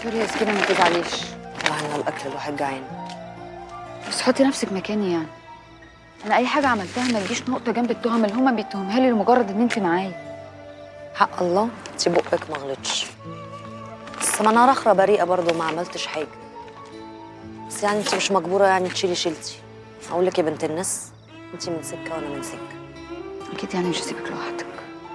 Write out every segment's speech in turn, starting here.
سوري يا سكينة ما تزعليش طبعا الاكل الواحد جعان بس حطي نفسك مكاني يعني انا اي حاجه عملتها ما تجيش نقطه جنب التهم اللي هما بيتهمها لي لمجرد ان انت معايا حق الله انت بقك ما غلطش بس ما انا رخرة بريئة برضه ما عملتش حاجة بس يعني انت مش مجبورة يعني تشيلي شيلتي اقول لك يا بنت الناس انت من سكة وانا من سكة اكيد يعني مش هسيبك لوحدك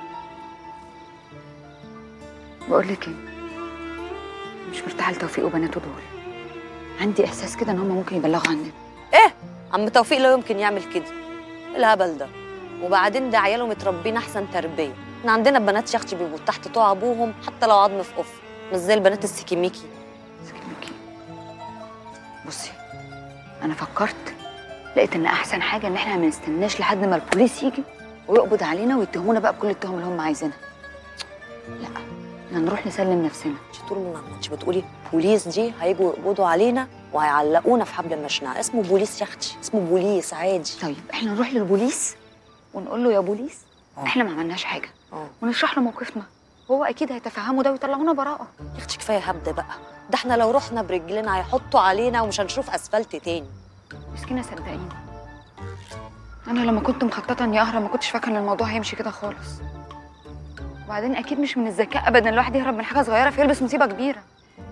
بقول لك ايه مش مرتاحه لتوفيق وبناته دول عندي احساس كده ان هما ممكن يبلغوا عننا ايه عم توفيق لا يمكن يعمل كده إيه الهبل ده وبعدين ده عياله متربين احسن تربيه احنا عندنا بنات يا اختي بيبقوا تحت طوع ابوهم حتى لو عظم في قف مش زي البنات السكيميكي سكينكي بصي انا فكرت لقيت ان احسن حاجه ان احنا ما نستناش لحد ما البوليس يجي ويقبض علينا ويتهمونا بقى بكل التهم اللي هم عايزينها لا احنا نروح نسلم نفسنا انت طول ما انت بتقولي بوليس دي هيجوا يقبضوا علينا وهيعلقونا في حبل المشنقه اسمه بوليس يا اختي اسمه بوليس عادي طيب احنا نروح للبوليس ونقول له يا بوليس آه. احنا ما عملناش حاجه اه ونشرح له موقفنا هو اكيد هيتفهموا ده ويطلعونا براءه يا اختي كفايه هبد بقى ده احنا لو رحنا برجلنا هيحطوا علينا ومش هنشوف اسفلت تاني مسكينه صدقيني انا لما كنت مخططه اني اهرب ما كنتش فاكره ان الموضوع هيمشي كده خالص وبعدين اكيد مش من الذكاء ابدا الواحد يهرب من حاجه صغيره فيلبس مصيبه كبيره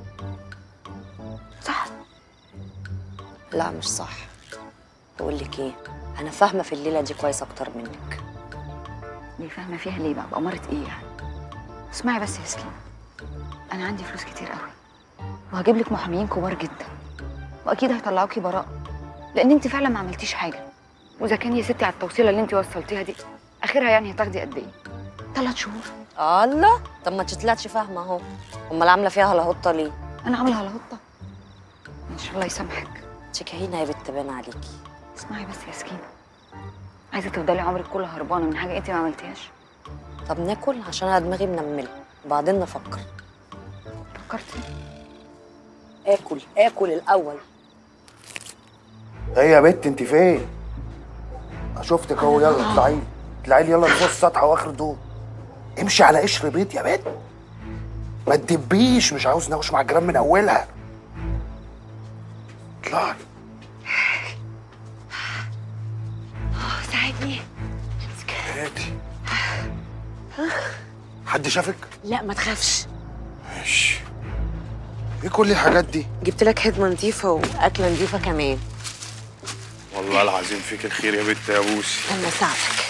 صح لا مش صح بقول لك ايه انا فاهمه في الليله دي كويس اكتر منك ليه فاهمه فيها ليه بقى بأمارة ايه يعني اسمعي بس يا سكينه انا عندي فلوس كتير قوي وهجيب لك محاميين كبار جدا واكيد هيطلعوكي براءه لان انت فعلا ما عملتيش حاجه واذا كان يا ستي على التوصيله اللي انت وصلتيها دي اخرها يعني هتاخدي قد ايه ثلاث شهور الله طب ما انت طلعتش فاهمه اهو امال عامله فيها هلاهطه ليه انا عامله على هطه ان شاء الله يسامحك انت كهينه يا بنت بان عليكي اسمعي بس يا سكينه عايزه تفضلي عمرك كله هربانه من حاجه انت ما عملتيهاش طب ناكل عشان انا دماغي منمله وبعدين نفكر فكرتي اكل اكل الاول ايه يا بت انت فين؟ شفتك اهو يلا اطلعي لي. اطلعي لي يلا نص السطح واخر دور امشي على قشر بيض يا بت ما تدبيش مش عاوز ناقش مع الجيران من اولها اطلعي ساعدني هاتي حد شافك؟ لا ما تخافش ماشي ايه كل الحاجات دي؟ جبت لك خدمه نظيفه واكله نظيفه كمان والله العظيم فيك الخير يا بت يا بوسي انا اساعدك